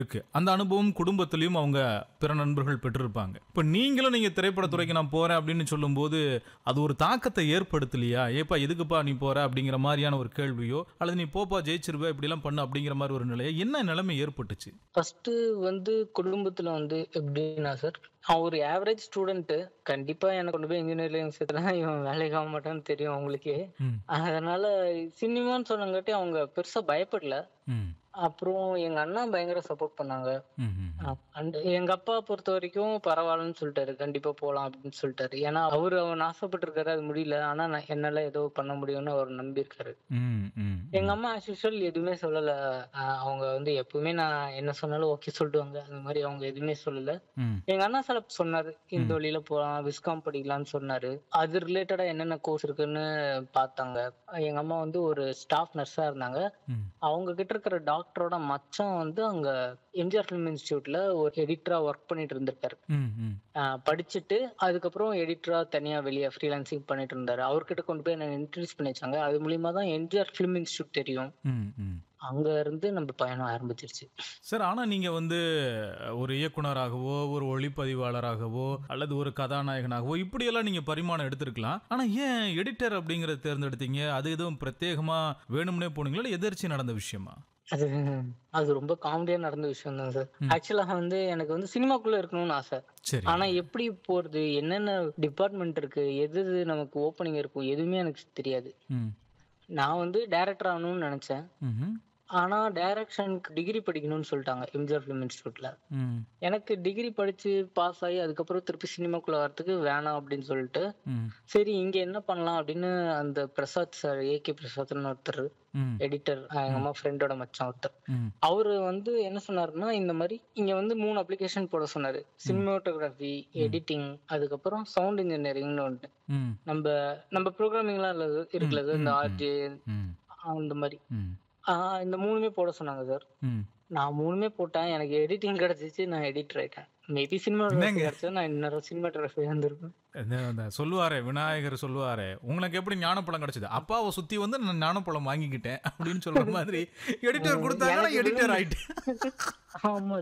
இருக்கு அந்த அனுபவம் குடும்பத்திலயும் அவங்க பிற நண்பர்கள் பெற்றிருப்பாங்க இப்ப நீங்களும் நீங்க திரைப்படத்துறைக்கு நான் போறேன் அப்படின்னு சொல்லும்போது அது ஒரு தாக்கத்தை ஏற்படுத்தலையா ஏப்பா எதுக்குப்பா நீ போற அப்படிங்கிற மாதிரியான ஒரு கேள்வியோ அல்லது நீ போப்பா ஜெயிச்சிருவ இப்படி எல்லாம் பண்ணு அப்படிங்கிற மாதிரி ஒரு நிலையை என்ன நிலைமை ஏற்பட்டுச்சு ஃபர்ஸ்ட் வந்து குடும்பத்துல வந்து எப்படின்னா சார் அவன் ஒரு ஆவரேஜ் ஸ்டூடெண்ட் கண்டிப்பா எனக்கு கொண்டு போய் இன்ஜினியரிங் சேர்த்துனா இவன் வேலைக்கு ஆக மாட்டான்னு தெரியும் அவங்களுக்கே ம், அதனால சினிமான்னு சொன்னங்காட்டி அவங்க பெருசா பயப்படல ம், அப்புறம் எங்க அண்ணா பயங்கர சப்போர்ட் பண்ணாங்க ம், ம், அண்ட் எங்க அப்பா பொறுத்த வரைக்கும் பரவாயில்லன்னு சொல்லிட்டாரு கண்டிப்பா போலாம் அப்படின்னு சொல்லிட்டாரு ஏன்னா அவரு அவன் ஆசைப்பட்டிருக்காரு அது முடியல ஆனா நான் என்னால ஏதோ பண்ண முடியும்னு அவர் நம்பியிருக்காரு ம், ம், எங்க அம்மா ஆஸ் யூஷுவல் எதுவுமே சொல்லல ஆஹ் அவங்க வந்து எப்பவுமே நான் என்ன சொன்னாலும் ஓகே சொல்லிடுவாங்க அந்த மாதிரி அவங்க எதுவுமே சொல்லல ம், எங்க அண்ணா சில சொன்னாரு இந்த வழியில போலாம் விஸ்காம் படிக்கலாம்னு சொன்னாரு அது ரிலேட்டடா என்னென்ன கோர்ஸ் இருக்குன்னு பார்த்தாங்க எங்க அம்மா வந்து ஒரு ஸ்டாஃப் நர்ஸா இருந்தாங்க ம், அவங்க கிட்ட இருக்கிற டாக்டரோட மச்சான் வந்து அங்க எம்ஜிஆர் ஃபிலிம் இன்ஸ்டியூட்ல ஒரு எடிட்டரா ஒர்க் பண்ணிட்டு இருந்திருக்காரு ம், ம், ஆஹ் படிச்சுட்டு அதுக்கப்புறம் எடிட்டரா தனியா வெளியே ஃப்ரீலான்சிங் பண்ணிட்டு இருந்தாரு அவர்கிட்ட கொண்டு போய் என்ன இன்ட்ரடியூஸ் பண்ணி வச்சாங்க அது மூலியமா தான் எம்ஜிஆர் ஃபிலிம் இன்ஸ்டியூட் தெரியும் ம், ம். அங்க இருந்து நம்ம பயணம் ஆரம்பிச்சிருச்சு சார் ஆனா நீங்க வந்து ஒரு இயக்குனராகவோ ஒரு ஒளிப்பதிவாளராகவோ அல்லது ஒரு கதாநாயகனாகவோ இப்படியெல்லாம் நீங்க பரிமாணம் எடுத்திருக்கலாம் ஆனா ஏன் எடிட்டர் அப்படிங்கறத தேர்ந்தெடுத்தீங்க அது எதுவும் பிரத்யேகமா வேணும்னே போனீங்களா இல்ல எதிர்ச்சி நடந்த விஷயமா அது அது ரொம்ப காமெடியா நடந்த விஷயம் தான் சார் ஆக்சுவலா வந்து எனக்கு வந்து சினிமாக்குள்ள இருக்கணும்னு ஆசை சரி ஆனா எப்படி போறது என்னென்ன டிபார்ட்மெண்ட் இருக்கு எது எது நமக்கு ஓப்பனிங் இருக்கும் எதுவுமே எனக்கு தெரியாது ம், நான் வந்து டைரக்டர் ஆகணும்னு நினைச்சேன் ம்ஹும், ஆனா டைரக்ஷனுக்கு டிகிரி படிக்கணும்னு சொல்லிட்டாங்க எம்ஜிஆர் ஃபிலிம் இன்ஸ்டியூட்ல ம், எனக்கு டிகிரி படிச்சு பாஸ் ஆகி அதுக்கப்புறம் திருப்பி சினிமாக்குள்ள வரதுக்கு வேணாம் அப்படின்னு சொல்லிட்டு ம், சரி இங்க என்ன பண்ணலாம் அப்படின்னு அந்த பிரசாத் சார் ஏகே பிரசாத்னு ஒருத்தர் ம், எடிட்டர் எங்க அம்மா ஃப்ரெண்டோட மச்சான் ஒருத்தர் ம், அவரு வந்து என்ன சொன்னாருன்னா இந்த மாதிரி இங்க வந்து மூணு அப்ளிகேஷன் போட சொன்னாரு சினிமாட்டோகிராஃபி எடிட்டிங் அதுக்கப்புறம் சவுண்ட் இன்ஜினியரிங்னு ஒன்று ம், நம்ம நம்ம ப்ரோக்ராமிங்லாம் இருக்குல்ல சார், இந்த ஆர்ஜே ம், அந்த மாதிரி ம், ஆஹ் இந்த மூணுமே போட சொன்னாங்க சார் ம். நான் மூணுமே போட்டேன் எனக்கு எடிட்டிங் கிடைச்சிச்சு நான் எடிட்டர் ஆயிட்டேன் மேபி சினிமா கிடைச்சா நான் இன்னொரு சினிமாட்டோகிராஃபி வந்திருப்பேன் இந்த இந்த சொல்லுவாரே விநாயகர் சொல்லுவாரே உங்களுக்கு எப்படி ஞானப்பழம் கிடைச்சது அப்பாவை சுத்தி வந்து நான் ஞானப்பழம் வாங்கிக்கிட்டேன் அப்படின்னு சொல்ற மாதிரி எடிட்டர் கொடுத்தாங்கன்னா எடிட்டர் ஆயிட்டேன் ஆமா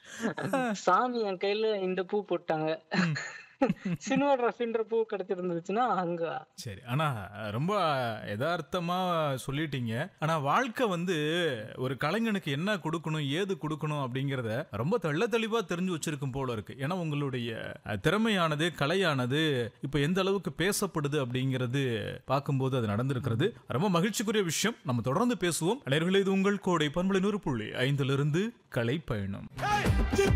சார் சாமி என் கையில இந்த பூ போட்டாங்க சினிமாட்டோகிராஃபின்ற பூ கிடைச்சிருந்துச்சுன்னா அங்க சரி ஆனா ரொம்ப யதார்த்தமா சொல்லிட்டீங்க ஆனா வாழ்க்கை வந்து ஒரு கலைஞனுக்கு என்ன கொடுக்கணும் ஏது கொடுக்கணும் அப்படிங்கறத ரொம்ப தெள்ள தெளிவா தெரிஞ்சு வச்சிருக்கும் போல இருக்கு ஏன்னா உங்களுடைய அஹ், திறமையானது கலையானது இப்ப எந்த அளவுக்கு பேசப்படுது அப்படிங்கிறது பார்க்கும்போது அது நடந்திருக்கிறது ரொம்ப மகிழ்ச்சிக்குரிய விஷயம் நம்ம தொடர்ந்து பேசுவோம் நேயர்களே இது உங்கள் கோடை பண்பலை நூறு புள்ளி ஐந்திலிருந்து கலை பயணம்